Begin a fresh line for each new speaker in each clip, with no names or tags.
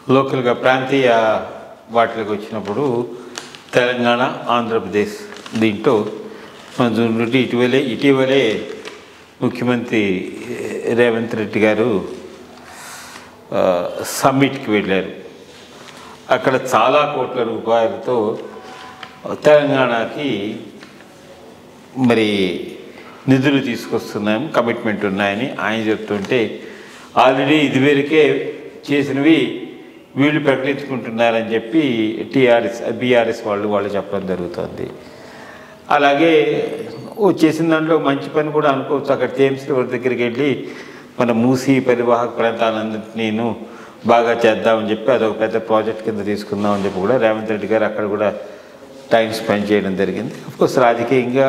లోకల్గా ప్రాంతీయ వాటికి వచ్చినప్పుడు తెలంగాణ ఆంధ్రప్రదేశ్ దీంట్లో మన చూడండి ఇటీవలే ఇటీవలే ముఖ్యమంత్రి రేవంత్ రెడ్డి గారు ఆ, సమ్మిట్కి వెళ్ళారు అక్కడ చాలా కోట్ల రూపాయలతో తెలంగాణకి మరి నిధులు తీసుకొస్తున్నాం కమిట్మెంట్ ఉన్నాయని ఆయన చెప్తుంటే ఆల్రెడీ ఇదివరకే చేసినవి వీళ్ళు ప్రకటించుకుంటున్నారని చెప్పి టీఆర్ఎస్ బీఆర్ఎస్ వాళ్ళు వాళ్ళు చెప్పడం జరుగుతుంది అలాగే ఓ చేసిన దాంట్లో మంచి పని కూడా అనుకోవచ్చు అక్కడ థేమ్స్ రివర్ దగ్గరికి వెళ్ళి మన మూసీ పరివాహక ప్రాంతాలన్నింటినీను బాగా చేద్దామని చెప్పి అదొక పెద్ద ప్రాజెక్ట్ కింద తీసుకుందామని చెప్పి కూడా రేవంత్ రెడ్డి గారు అక్కడ కూడా టైం స్పెండ్ చేయడం జరిగింది కోర్స్ రాజకీయంగా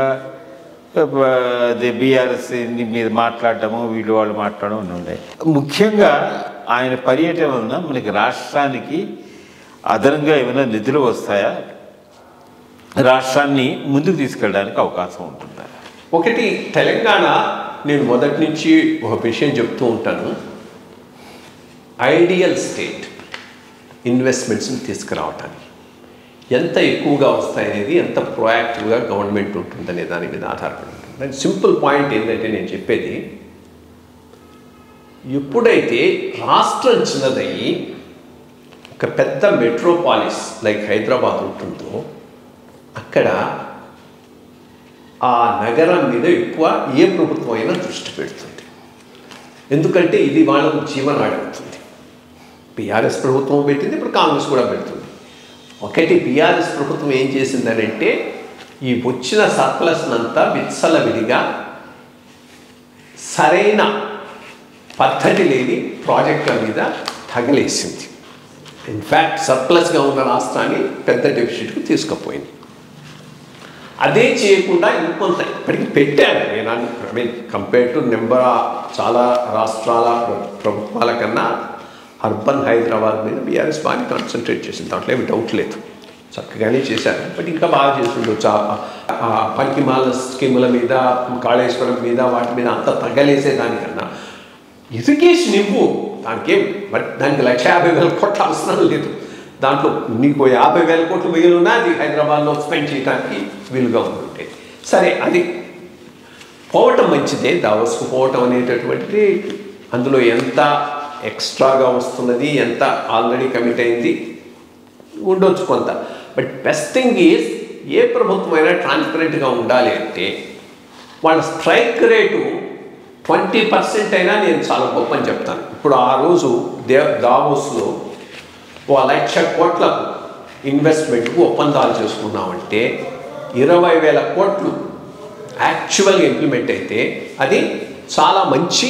బీఆర్ఎస్ మీద మాట్లాడటము వీళ్ళు వాళ్ళు మాట్లాడడం అన్నీ ఉన్నాయి ముఖ్యంగా ఆయన పర్యటన వలన మనకి రాష్ట్రానికి అదనంగా ఏమైనా నిధులు వస్తాయా రాష్ట్రాన్ని ముందుకు తీసుకెళ్ళడానికి అవకాశం ఉంటుందా
ఒకటి తెలంగాణ నేను మొదటి నుంచి ఒక విషయం చెప్తూ ఉంటాను ఐడియల్ స్టేట్ ఇన్వెస్ట్మెంట్స్ని తీసుకురావటానికి ఎంత ఎక్కువగా వస్తాయనేది ఎంత ప్రొయాక్టివ్గా గవర్నమెంట్ ఉంటుందనే దాని మీద ఆధారపడి ఉంటుంది దాని సింపుల్ పాయింట్ ఏంటంటే నేను చెప్పేది ఎప్పుడైతే రాష్ట్రం చిన్నదయ్యి ఒక పెద్ద మెట్రోపాలిస్ లైక్ హైదరాబాద్ ఉంటుందో అక్కడ ఆ నగరం మీద ఎక్కువ ఏ ప్రభుత్వం అయినా దృష్టి పెడుతుంది ఎందుకంటే ఇది వాళ్ళకు జీవనాడి అవుతుంది బీఆర్ఎస్ ప్రభుత్వం పెట్టింది ఇప్పుడు కాంగ్రెస్ కూడా పెడుతుంది ఒకటి బీఆర్ఎస్ ప్రభుత్వం ఏం చేసిందనంటే ఈ వచ్చిన సర్ప్లస్నంతా విచ్చలవిడిగా సరైన పద్ధతి లేని ప్రాజెక్టుల మీద తగలేసింది ఇన్ఫ్యాక్ట్ సర్ప్లస్గా ఉన్న రాష్ట్రాన్ని పెద్ద డెఫిసిట్కు తీసుకుపోయింది అదే చేయకుండా ఇంకొంత ఇప్పటికి పెట్టారు నేను I mean compare to number చాలా రాష్ట్రాల ప్ర- ప్రభుత్వాల కన్నా అర్బన్ హైదరాబాద్ మీద బీఆర్ఎస్ బాగా కాన్సన్ట్రేట్ చేసింది దాంట్లో ఏమి డౌట్ లేదు చక్కగానే చేశారు బట్ ఇంకా బాగా చేస్తుండొచ్చు ఆ- ఆ పనికిమాల స్కీముల మీద కాళేశ్వరం మీద వాటి మీద అంత తగ్గలేసే దానికన్నా ఇరిగేషన్ ఇవ్వు దానికి ఏం మరి దానికి లక్ష యాభై వేల కోట్ల అవసరం లేదు దాంట్లో నీకు యాభై వేల కోట్లు మిగిలిన అది హైదరాబాద్లో స్పెండ్ చేయడానికి వీలుగా ఉంటుంటే సరే అది పోవటం మంచిదే దావస్కు పోవటం అనేటటువంటిది అందులో ఎంత ఎక్స్ట్రాగా వస్తున్నది ఎంత ఆల్రెడీ కమిట్ అయింది ఉండొచ్చు కొంత బట్ బెస్ట్ థింగ్ ఈజ్ ఏ ప్రభుత్వమైనా ట్రాన్స్పరెంట్గా ఉండాలి అంటే వాళ్ళ స్ట్రైక్ రేటు ట్వంటీ పర్సెంట్ అయినా నేను చాలా గొప్ప అని చెప్తాను ఇప్పుడు ఆ రోజు దే దావోస్లో ఓ లక్ష కోట్లకు ఇన్వెస్ట్మెంట్కు ఒప్పందాలు చేసుకున్నామంటే ఇరవై వేల కోట్లు యాక్చువల్గా ఇంప్లిమెంట్ అయితే అది చాలా మంచి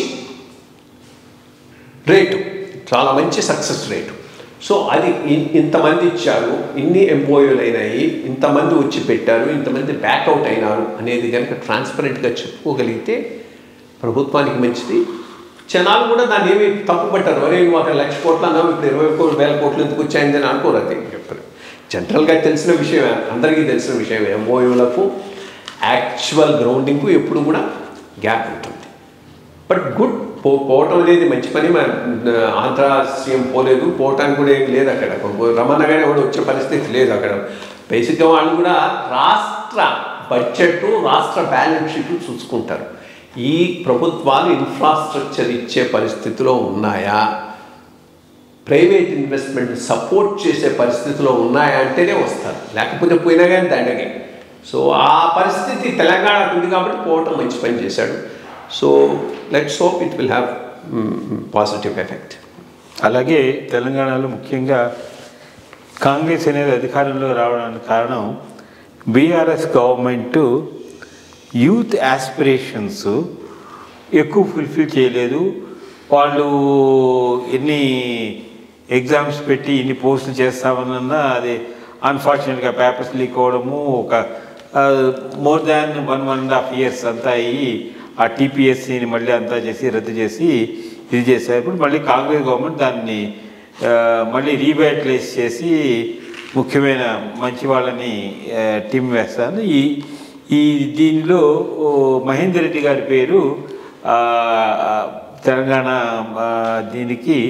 రేటు చాలా మంచి సక్సెస్ రేటు సో అది ఇ- ఇంతమంది ఇచ్చారు ఇన్ని ఎంప్లాయీలు అయినాయి ఇంతమంది వచ్చి పెట్టారు ఇంతమంది బ్యాక్అవుట్ అయినారు అనేది కనుక ట్రాన్స్పరెంట్గా చెప్పుకోగలిగితే ప్రభుత్వానికి మంచిది జనాలు కూడా దాన్ని ఏమి తప్పు పట్టారు ఒరే నువ్వు అక్కడ లక్ష కోట్లు అన్నావు ఇప్పుడు ఇరవై కోట్లు వేల కోట్లు ఎందుకు వచ్చాయిందని అనుకోరు అది చెప్పారు జనరల్గా తెలిసిన విషయమే అందరికీ తెలిసిన విషయమే ఎంఓయూలకు యాక్చువల్ గ్రౌండింగ్కు ఎప్పుడు కూడా గ్యాప్ ఉంటుంది బట్ గుడ్ పో పోవటం అనేది మంచి పని మన ఆంధ్ర సీఎం పోలేదు పోవటానికి కూడా ఏం లేదు అక్కడ రమణ గారి కూడా వచ్చే పరిస్థితి లేదు అక్కడ బేసిక్గా వాళ్ళు కూడా రాష్ట్ర బడ్జెట్ రాష్ట్ర బ్యాలెన్స్ షీట్ చూసుకుంటారు ఈ ప్రభుత్వాలు ఇన్ఫ్రాస్ట్రక్చర్ ఇచ్చే పరిస్థితిలో ఉన్నాయా ప్రైవేట్ ఇన్వెస్ట్మెంట్ సపోర్ట్ చేసే పరిస్థితిలో ఉన్నాయా అంటేనే వస్తారు లేకపోతే పోయినా కానీ దండగే సో ఆ పరిస్థితి తెలంగాణకు ఉంది కాబట్టి పోవటం మంచి పని చేశాడు so let's hope it will have positive effect
అలాగే తెలంగాణలో ముఖ్యంగా కాంగ్రెస్ అనేది అధికారంలో రావడానికి కారణం బీఆర్ఎస్ గవర్నమెంట్ యూత్ యాస్పిరేషన్స్ ఎక్కువ ఫుల్ఫిల్ చేయలేదు వాళ్ళు ఎన్ని ఎగ్జామ్స్ పెట్టి ఇన్ని పోస్టులు చేస్తామన్నా అది అన్ఫార్చునేట్గా పేపర్స్ లీక్ అవ్వడము ఒక more than one one and half years అంతా అయ్యి ఆ టీపీఎస్సీని మళ్ళీ అంతా చేసి రద్దు చేసి ఇది చేశారు ఇప్పుడు మళ్ళీ కాంగ్రెస్ గవర్నమెంట్ దాన్ని ఆ, మళ్ళీ రీబ్యాటలైజ్ చేసి ముఖ్యమైన మంచి వాళ్ళని ఆ, టీం వేస్తాను ఈ ఈ దీనిలో ఓ మహేందర్ రెడ్డి గారి పేరు ఆ, ఆ, తెలంగాణ ఆ, దీనికి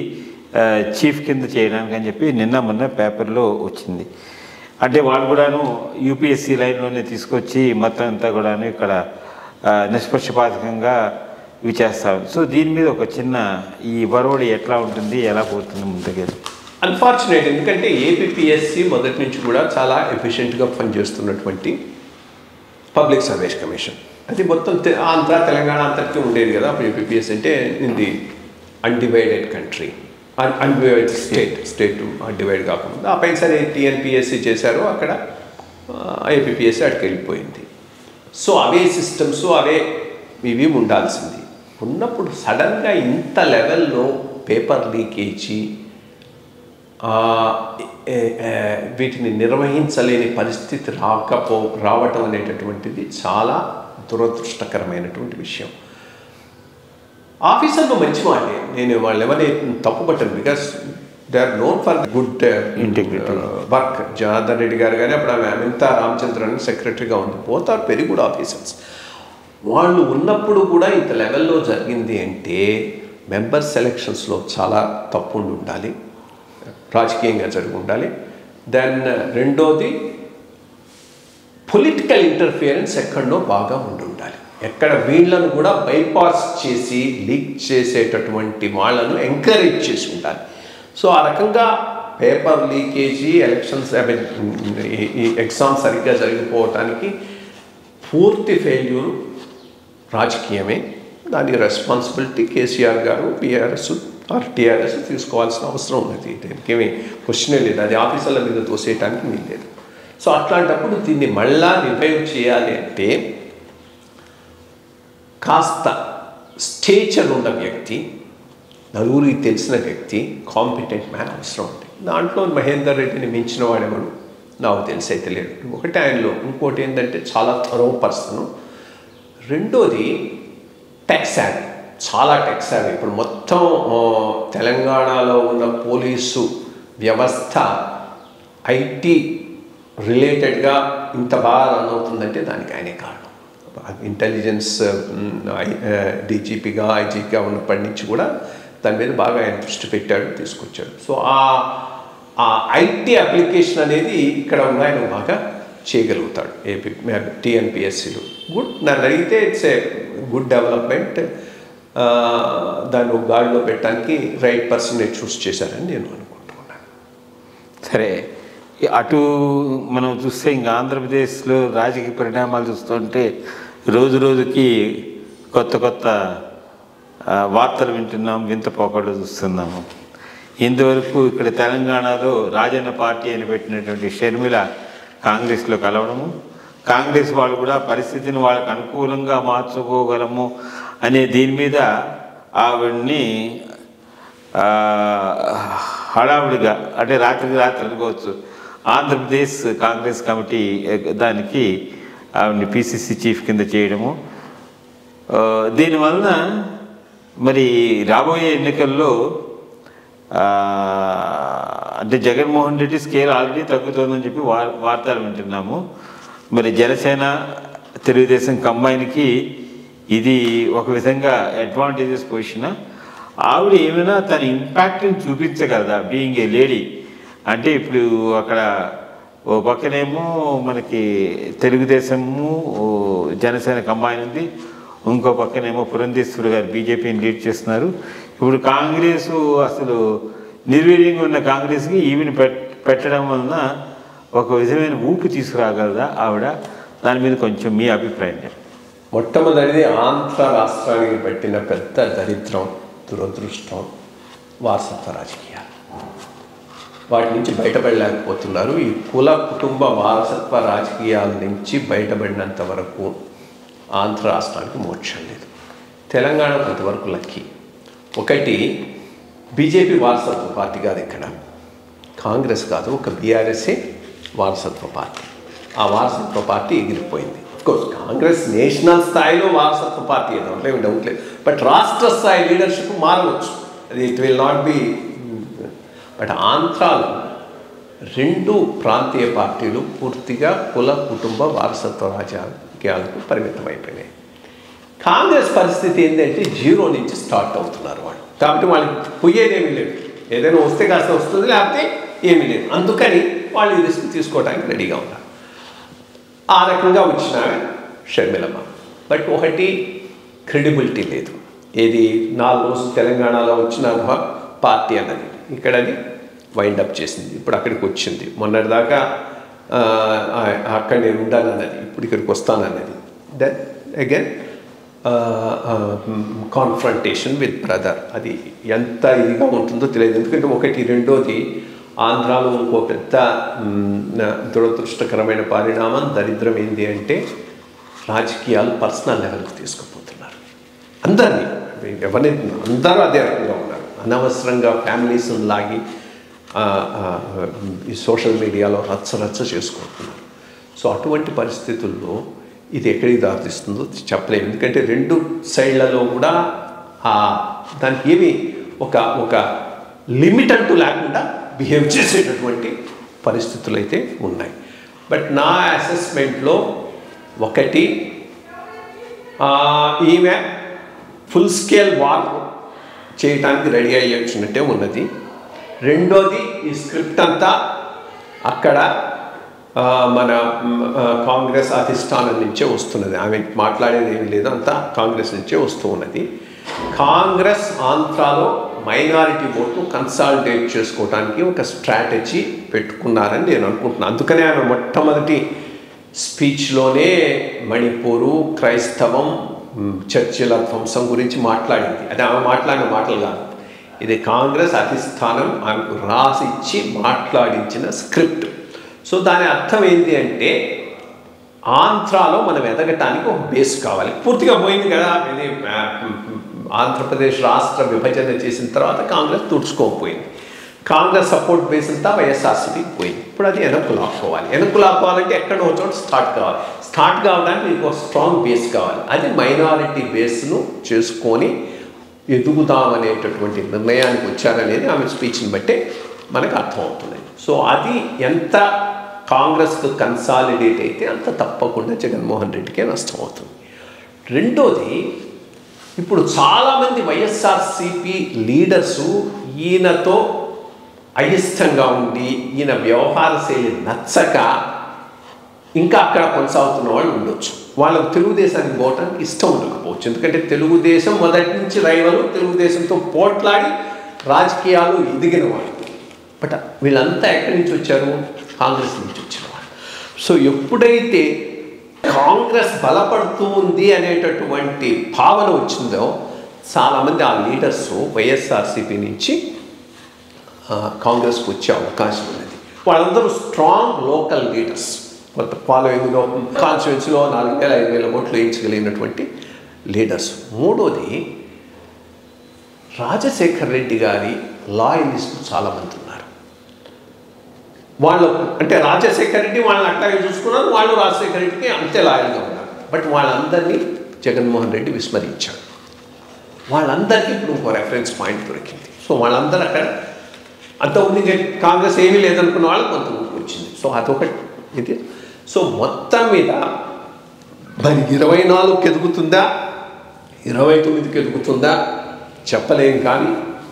ఆ, చీఫ్ కింద చేయడానికి అని చెప్పి నిన్న మొన్న పేపర్లో వచ్చింది అంటే వాళ్ళు కూడాను యూపీఎస్సీ లైన్లోనే తీసుకొచ్చి మొత్తం అంతా కూడాను ఇక్కడ ఆ, నిష్పక్షపాతకంగా ఇవి చేస్తారు సో దీని మీద ఒక చిన్న ఈ వరవడి ఎట్లా ఉంటుంది ఎలా పోతుంది ముందుకెళ్ళి
అన్ఫార్చునేట్ ఎందుకంటే ఏపీఎస్సి మొదటి నుంచి కూడా చాలా ఎఫిషియెంట్గా పనిచేస్తున్నటువంటి పబ్లిక్ సర్వీస్ కమిషన్ అది మొత్తం తె- ఆంధ్ర తెలంగాణ అంతటికీ ఉండేది కదా అప్పుడు ఏపీఎస్ అంటే ఇది undivided country undivided state state divide కాకుండా ఆ పైన సరే టీఎన్పిఎస్సి చేశారు అక్కడ ఏపీఎస్సి అక్కడికి వెళ్ళిపోయింది సో అవే సిస్టమ్స్ అవే ఇవి ఉండాల్సింది ఉన్నప్పుడు సడన్గా ఇంత లెవెల్లో పేపర్ లీకేజీ ఆ, ఏ- ఏ- వీటిని నిర్వహించలేని పరిస్థితి రాకపో రావటం అనేటటువంటిది చాలా దురదృష్టకరమైనటువంటి విషయం ఆఫీసర్లు మంచి వాళ్ళే నేను వాళ్ళు ఎవరిని తప్పుపట్టను because they are known for good
Integrity.
Work Janardhan Reddy గారు కానీ అప్పుడు ఆమె అమిత రామచంద్రన్ సెక్రటరీగా ఉంది both are very good officers వాళ్ళు ఉన్నప్పుడు కూడా ఇంత లెవెల్లో జరిగింది అంటే మెంబర్ సెలక్షన్స్లో చాలా తప్పు ఉండి ఉండాలి రాజకీయంగా జరిగి ఉండాలి దెన్ రెండోది పొలిటికల్ ఇంటర్ఫియరెన్స్ ఎక్కడో బాగా ఉండి ఉండాలి ఎక్కడ వీళ్ళను కూడా బైపాస్ చేసి లీక్ చేసేటటువంటి వాళ్ళను ఎంకరేజ్ చేసి ఉండాలి సో ఆ రకంగా paper leakage elections I mean ఈ ఎగ్జామ్ సరిగ్గా జరిగిపోవటానికి పూర్తి ఫెయిల్యూర్ రాజకీయమే దానికి రెస్పాన్సిబిలిటీ కేసీఆర్ గారు బీఆర్ఎస్ ఆర్ టీఆర్ఎస్ తీసుకోవాల్సిన అవసరం ఉన్నది దీనికి ఏమి క్వశ్చనే లేదు అది ఆఫీసర్ల మీద తోసేయటానికి వీలు లేదు సో అట్లాంటప్పుడు దీన్ని మళ్ళా రివైవ్ చేయాలి అంటే కాస్త స్టేచర్ ఉన్న వ్యక్తి నలుగురికి తెలిసిన వ్యక్తి కాంపిటెంట్ మ్యాన్ అవసరం ఉంది దాంట్లో మహేందర్ రెడ్డిని మించిన వాడెవడు నాకు తెలిసి అయితే లేడు ఒకటి ఆయనలో ఇంకోటి ఏంటంటే చాలా థరో పర్సన్ రెండోది టెక్స్ యాడ్ చాలా టెక్స్ యాడ్ ఇప్పుడు మొత్తం ఆ, తెలంగాణలో ఉన్న పోలీసు వ్యవస్థ ఐటీ రిలేటెడ్గా ఇంత బాగా రన్ అవుతుందంటే దానికి ఆయనే కారణం ఇంటెలిజెన్స్ డీజీపీగా ఐజీపీగా ఉన్నప్పటి నుంచి కూడా దాని మీద బాగా ఆయన దృష్టి పెట్టాడు తీసుకొచ్చాడు సో ఆ ఆ ఐటీ అప్లికేషన్ అనేది ఇక్కడ ఉన్న ఆయన బాగా చేయగలుగుతాడు ఏపీ టీఎన్పిఎస్సిలో గుడ్ నన్ను అడిగితే ఇట్స్ ఏ గుడ్ డెవలప్మెంట్ దాన్ని ఒక గాడిలో పెట్టడానికి రైట్ పర్సన్ చూస్ చేశారని నేను అనుకుంటున్నాను
సరే ఈ అటు మనం చూస్తే ఇంకా ఆంధ్రప్రదేశ్లో రాజకీయ పరిణామాలు చూస్తుంటే రోజు రోజుకి కొత్త కొత్త ఆ, వార్తలు వింటున్నాం వింత పోకళ్ళు చూస్తున్నాము ఇంతవరకు ఇక్కడ తెలంగాణలో రాజన్న పార్టీ అని పెట్టినటువంటి షర్మిల కాంగ్రెస్లో కలవడము కాంగ్రెస్ వాళ్ళు కూడా పరిస్థితిని వాళ్ళకు అనుకూలంగా మార్చుకోగలము అనే దీని మీద ఆవిడ్ని ఆ, హడావుడిగా అంటే రాత్రికి రాత్రి అనుకోవచ్చు ఆంధ్రప్రదేశ్ కాంగ్రెస్ కమిటీ ఎ- దానికి ఆవిడని పిసిసి చీఫ్ కింద చేయడము ఆ, దీనివలన మరి రాబోయే ఎన్నికల్లో ఆ, అంటే జగన్మోహన్ రెడ్డి స్కేల్ ఆల్రెడీ తగ్గుతోందని చెప్పి వార్ వార్తలు వింటున్నాము మరి జనసేన తెలుగుదేశం కంబైన్కి ఇది ఒక విధంగా అడ్వాంటేజెస్ పొజిషన్ ఆవిడ ఏమైనా తన ఇంపాక్ట్ని చూపించగలదా బీయింగ్ ఏ లేడీ అంటే ఇప్పుడు అక్కడ ఓ పక్కనేమో మనకి తెలుగుదేశము ఓ జనసేన కంబైన్ ఉంది ఇంకో పక్కనేమో పురంధేశ్వరి గారు బీజేపీని లీడ్ చేస్తున్నారు ఇప్పుడు కాంగ్రెస్ అసలు నిర్వీర్యంగా ఉన్న కాంగ్రెస్కి ఈవిని పెట్ పెట్టడం వలన ఒక విధమైన ఊపు తీసుకురాగలదా ఆవిడ దాని మీద కొంచెం మీ అభిప్రాయం చెప్పండి.
మొట్టమొదటిది ఆంధ్ర రాష్ట్రానికి పెట్టిన పెద్ద దరిద్రం దురదృష్టం వారసత్వ రాజకీయాలు వాటి నుంచి బయటపడలేకపోతున్నారు ఈ కుల కుటుంబ వారసత్వ రాజకీయాల నుంచి బయటపడినంత వరకు ఆంధ్ర రాష్ట్రానికి మోక్షం లేదు తెలంగాణ కొంతవరకు లక్కీ ఒకటి బీజేపీ వారసత్వ పార్టీ కాదు ఇక్కడ కాంగ్రెస్ కాదు ఒక బీఆర్ఎస్ఏ వారసత్వ పార్టీ ఆ వారసత్వ పార్టీ ఎగిరిపోయింది కోర్స్ కాంగ్రెస్ నేషనల్ స్థాయిలో వారసత్వ పార్టీ దాంట్లో ఏమి డౌట్ లేదు బట్ రాష్ట్ర స్థాయి లీడర్షిప్ మారవచ్చు అది it will not be but ఆంధ్రాలో రెండు ప్రాంతీయ పార్టీలు పూర్తిగా కుల కుటుంబ వారసత్వ రాజకీయాలకు పరిమితమైపోయినాయి కాంగ్రెస్ పరిస్థితి ఏంటంటే జీరో నుంచి స్టార్ట్ అవుతున్నారు వాళ్ళు కాబట్టి వాళ్ళకి పోయేదేమీ లేదు ఏదైనా వస్తే కాస్త వస్తుంది లేకపోతే ఏమీ లేదు అందుకని వాళ్ళు ఈ రిస్క్ తీసుకోవడానికి రెడీగా ఉన్నారు ఆ రకంగా వచ్చిన ఆమె షర్మిలమ్మ బట్ ఒకటి క్రెడిబిలిటీ లేదు ఏది నాలుగు రోజులు తెలంగాణలో వచ్చిన పార్టీ అన్నది ఇక్కడ అది వైండప్ చేసింది ఇప్పుడు అక్కడికి వచ్చింది మొన్నటిదాకా ఆ, ఆ, అక్కడ నేను ఉండాలన్నది ఇప్పుడు ఇక్కడికి వస్తానన్నది then again confrontation with brother అది ఎంత ఇదిగా ఉంటుందో తెలియదు ఎందుకంటే ఒకటి రెండోది ఆంధ్రాలో ఇంకో పెద్ద మ్, దురదృష్టకరమైన పరిణామం దరిద్రం ఏంటి అంటే రాజకీయాలు పర్సనల్ లెవెల్కి తీసుకుపోతున్నారు అందరినీ ఎవరిని అందరూ అదే రకంగా ఉన్నారు అనవసరంగా ఫ్యామిలీస్ లాగి ఆ, ఆ, ఈ సోషల్ మీడియాలో రచ్చ రచ్చ చేసుకుంటున్నారు సో అటువంటి పరిస్థితుల్లో ఇది ఎక్కడికి దారితీస్తుందో చెప్పలేము ఎందుకంటే రెండు సైడ్లలో కూడా ఆ దానికి ఏమి ఒక ఒక లిమిట్ అంటూ లేకుండా బిహేవ్ చేసేటటువంటి పరిస్థితులు అయితే ఉన్నాయి బట్ నా అసెస్మెంట్లో ఒకటి ఆ, ఈమె ఫుల్ స్కేల్ వార్ చేయడానికి రెడీ అయ్యొచ్చినట్టే ఉన్నది రెండోది ఈ స్క్రిప్ట్ అంతా అక్కడ ఆ, మన మ్, ఆ, కాంగ్రెస్ అధిష్టానం నుంచే వస్తున్నది ఆమె మాట్లాడేది ఏమీ లేదు అంతా కాంగ్రెస్ నుంచే వస్తూ ఉన్నది కాంగ్రెస్ ఆంధ్రాలో మైనారిటీ ఓట్లు కన్సాలిడేట్ చేసుకోవడానికి ఒక స్ట్రాటజీ పెట్టుకున్నారని నేను అనుకుంటున్నాను అందుకనే ఆమె మొట్టమొదటి స్పీచ్లోనే మణిపూరు క్రైస్తవం మ్, చర్చిల ధ్వంసం గురించి మాట్లాడింది అది ఆమె మాట్లాడిన మాటలు కాదు ఇది కాంగ్రెస్ అధిష్టానం ఆమెకు రాసిచ్చి మాట్లాడించిన స్క్రిప్ట్ సో దాని అర్థం ఏంటి అంటే ఆంధ్రాలో మనం ఎదగటానికి ఒక బేస్ కావాలి పూర్తిగా పోయింది కదా ఇది ఆ, ఆంధ్రప్రదేశ్ రాష్ట్ర విభజన చేసిన తర్వాత కాంగ్రెస్ తుడుచుకోకపోయింది కాంగ్రెస్ సపోర్ట్ బేస్ అంతా వైఎస్ఆర్సీపీకి పోయింది ఇప్పుడు అది వెనక్కు లాక్కోవాలి వెనక్కు లాక్కోవాలంటే ఎక్కడో ఒక చోట స్టార్ట్ కావాలి స్టార్ట్ కావడానికి మీకు ఒక స్ట్రాంగ్ బేస్ కావాలి అది మైనారిటీ బేస్ను చేసుకొని ఎదుగుదామనేటటువంటి నిర్ణయానికి వచ్చారనేది ఆమె స్పీచ్ని బట్టే మనకు అర్థమవుతుంది సో అది ఎంత కాంగ్రెస్కు కన్సాలిడేట్ అయితే అంత తప్పకుండా జగన్మోహన్ రెడ్డికే నష్టం అవుతుంది రెండోది ఇప్పుడు చాలామంది వైఎస్ఆర్సిపి లీడర్సు ఈయనతో అయిష్టంగా ఉండి ఈయన వ్యవహార శైలి నచ్చక ఇంకా అక్కడ కొనసాగుతున్న వాళ్ళు ఉండొచ్చు వాళ్ళకు తెలుగుదేశానికి పోవటానికి ఇష్టం ఉండకపోవచ్చు ఎందుకంటే తెలుగుదేశం మొదటి నుంచి రైవలు తెలుగుదేశంతో పోట్లాడి రాజకీయాలు ఎదిగిన వాళ్ళు బట్ వీళ్ళంతా ఎక్కడి నుంచి వచ్చారు కాంగ్రెస్ నుంచి వచ్చిన వాళ్ళు సో ఎప్పుడైతే కాంగ్రెస్ బలపడుతూ ఉంది అనేటటువంటి భావన వచ్చిందో చాలామంది ఆ లీడర్స్ వైఎస్ఆర్సీపీ నుంచి ఆ, కాంగ్రెస్కి వచ్చే అవకాశం ఉన్నది వాళ్ళందరూ స్ట్రాంగ్ లోకల్ లీడర్స్ కొంత ఫాలోయింగ్లో కాన్స్టిట్యున్సీలో నాలుగు వేల ఐదు వేల ఓట్లు వేయించగలిగినటువంటి లీడర్స్ మూడోది రాజశేఖర్ రెడ్డి గారి లాయలిస్టులు చాలామంది ఉన్నారు వాళ్ళు అంటే రాజశేఖర్ రెడ్డి వాళ్ళని అట్లాగే చూసుకున్నారు వాళ్ళు రాజశేఖర్ రెడ్డికి అంతే లాయల్గా ఉన్నారు బట్ వాళ్ళందరినీ జగన్మోహన్ రెడ్డి విస్మరించాడు వాళ్ళందరికీ ఇప్పుడు ఇంకో రెఫరెన్స్ పాయింట్ దొరికింది సో వాళ్ళందరూ అక్కడ అంతకుముందు ఇంకా కాంగ్రెస్ ఏమీ లేదనుకున్న వాళ్ళు కొంత ముందుకు వచ్చింది సో అదొకటి ఇది సో మొత్తం మీద మరి ఇరవై నాలుగుకి ఎదుగుతుందా ఇరవై తొమ్మిదికి ఎదుగుతుందా చెప్పలేం కానీ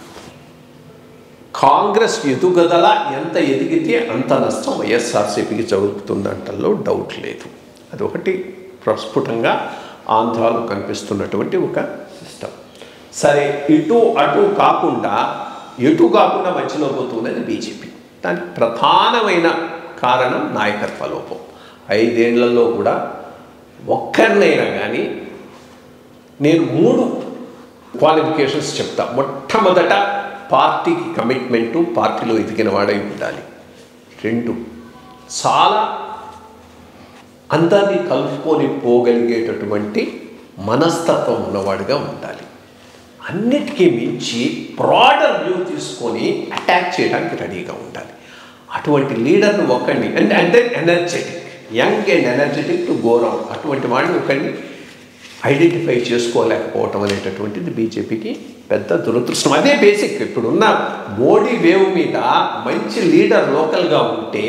కాంగ్రెస్ ఎదుగుదల ఎంత ఎదిగితే అంత నష్టం వైఎస్ఆర్సీపీకి జరుగుతుందంటల్లో డౌట్ లేదు అదొకటి ప్రస్ఫుటంగా ఆంధ్రాలో కనిపిస్తున్నటువంటి ఒక సిస్టమ్ సరే ఇటు అటు కాకుండా ఎటు కాకుండా మధ్యలో పోతున్నది బీజేపీ దానికి ప్రధానమైన కారణం నాయకత్వ లోపం ఐదేళ్లలో కూడా ఒక్కరినైనా కానీ నేను మూడు క్వాలిఫికేషన్స్ చెప్తా మొట్టమొదట పార్టీకి కమిట్మెంటు పార్టీలో ఎదిగిన వాడై ఉండాలి రెండు చాలా అందరినీ కలుపుకొని పోగలిగేటటువంటి మనస్తత్వం ఉన్నవాడిగా ఉండాలి అన్నిటికీ మించి బ్రాడర్ వ్యూ తీసుకొని అటాక్ చేయడానికి రెడీగా ఉండాలి అటువంటి లీడర్ను ఒక్కడిని అంటే అంటే energetic young and energetic to go round అటువంటి వాడిని ఒకరిని ఐడెంటిఫై చేసుకోలేకపోవటం అనేటటువంటిది బీజేపీకి పెద్ద దురదృష్టం అదే బేసిక్ ఇప్పుడున్న మోడీ వేవ్ మీద మంచి లీడర్ లోకల్గా ఉంటే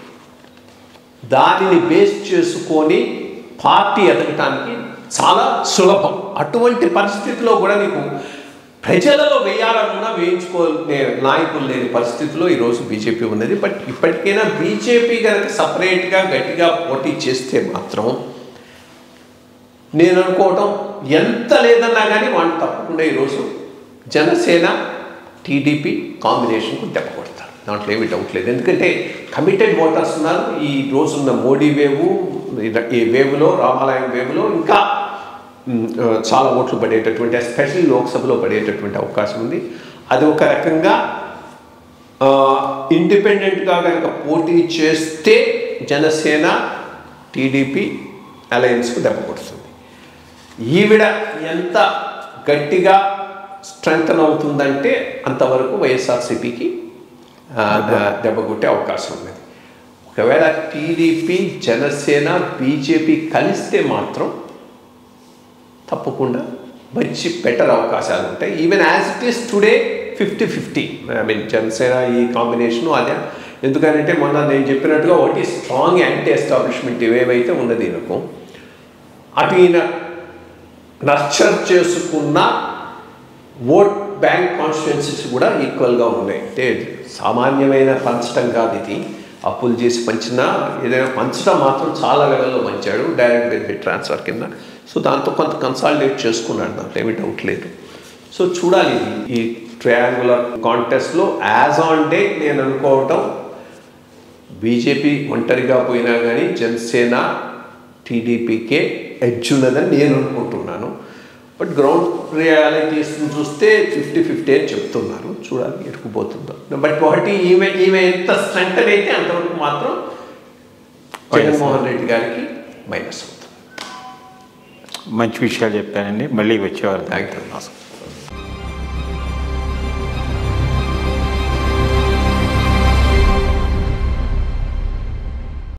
దానిని బేస్ చేసుకొని పార్టీ ఎదగటానికి చాలా సులభం అటువంటి పరిస్థితిలో కూడా నీకు ప్రజలలో వేయాలనుకున్నా వేయించుకోలే నాయకులు లేని పరిస్థితిలో ఈరోజు బీజేపీ ఉన్నది బట్ ఇప్పటికైనా బీజేపీ కనుక సపరేట్గా గట్టిగా పోటీ చేస్తే మాత్రం నేను అనుకోవటం ఎంత లేదన్నా కానీ వాళ్ళు తప్పకుండా ఈరోజు జనసేన టీడీపీ కాంబినేషన్కు దెబ్బ కొడతారు దాంట్లో ఏమీ డౌట్ లేదు ఎందుకంటే కమిటెడ్ ఓటర్స్ ఉన్నారు ఈ రోజున్న మోడీ వేవు ఈ వేవ్లో రామాలయం వేవ్లో ఇంకా మ్, ఆ, చాలా ఓట్లు పడేటటువంటి ఎస్పెషల్లీ లోక్సభలో పడేటటువంటి అవకాశం ఉంది అది ఒక రకంగా ఇండిపెండెంట్గా కనుక పోటీ చేస్తే జనసేన టీడీపీ అలయన్స్కు దెబ్బ కొడుతుంది ఈవిడ ఎంత గట్టిగా స్ట్రెంగ్తన్ అవుతుందంటే అంతవరకు వైఎస్ఆర్సీపీకి దెబ్బ కొట్టే అవకాశం ఉన్నది ఒకవేళ టీడీపీ జనసేన బీజేపీ కలిస్తే మాత్రం తప్పకుండా మంచి బెటర్ అవకాశాలు ఉంటాయి even as it is today fifty fifty I mean Janasena ఈ కాంబినేషను అదే ఎందుకంటే మొన్న నేను చెప్పినట్టుగా ఒకటి స్ట్రాంగ్ యాంటీ ఎస్టాబ్లిష్మెంట్ ఏవేవైతే ఉన్నది ఈయనకు అటు ఈయన నర్చర్ చేసుకున్న ఓట్ బ్యాంక్ కాన్స్టిట్యున్సీస్ కూడా ఈక్వల్గా ఉన్నాయి అంటే సామాన్యమైన పంచడం కాదు ఇది అప్పులు చేసి పంచినా ఏదైనా పంచడం మాత్రం చాలా లెవెల్లో పంచాడు డైరెక్ట్ బెనిఫిట్ ట్రాన్స్ఫర్ కింద సో దాంతో కొంత కన్సాలిడేట్ చేసుకున్నాడు దాంట్లో ఏమీ డౌట్ లేదు సో చూడాలి ఇది ఈ ట్రయాంగులర్ కాంటెస్ట్లో యాజ్ ఆన్ డే నేను అనుకోవటం బీజేపీ ఒంటరిగా పోయినా కానీ జనసేన టీడీపీకే ఎడ్జ్ ఉన్నదని నేను అనుకుంటున్నాను బట్ గ్రౌండ్ రియాలిటీస్ చూస్తే ఫిఫ్టీ ఫిఫ్టీ అని చెప్తున్నారు చూడాలి ఎరుకుపోతుందో బట్ ఒకటి ఈమె ఈమె ఎంత స్ట్రెంగ్ అయితే అంతవరకు మాత్రం జగన్మోహన్ రెడ్డి గారికి మైనస్ అవుతుంది
మంచి విషయాలు చెప్పానండి మళ్ళీ వచ్చేవారు
థ్యాంక్ యూ
నమస్కారం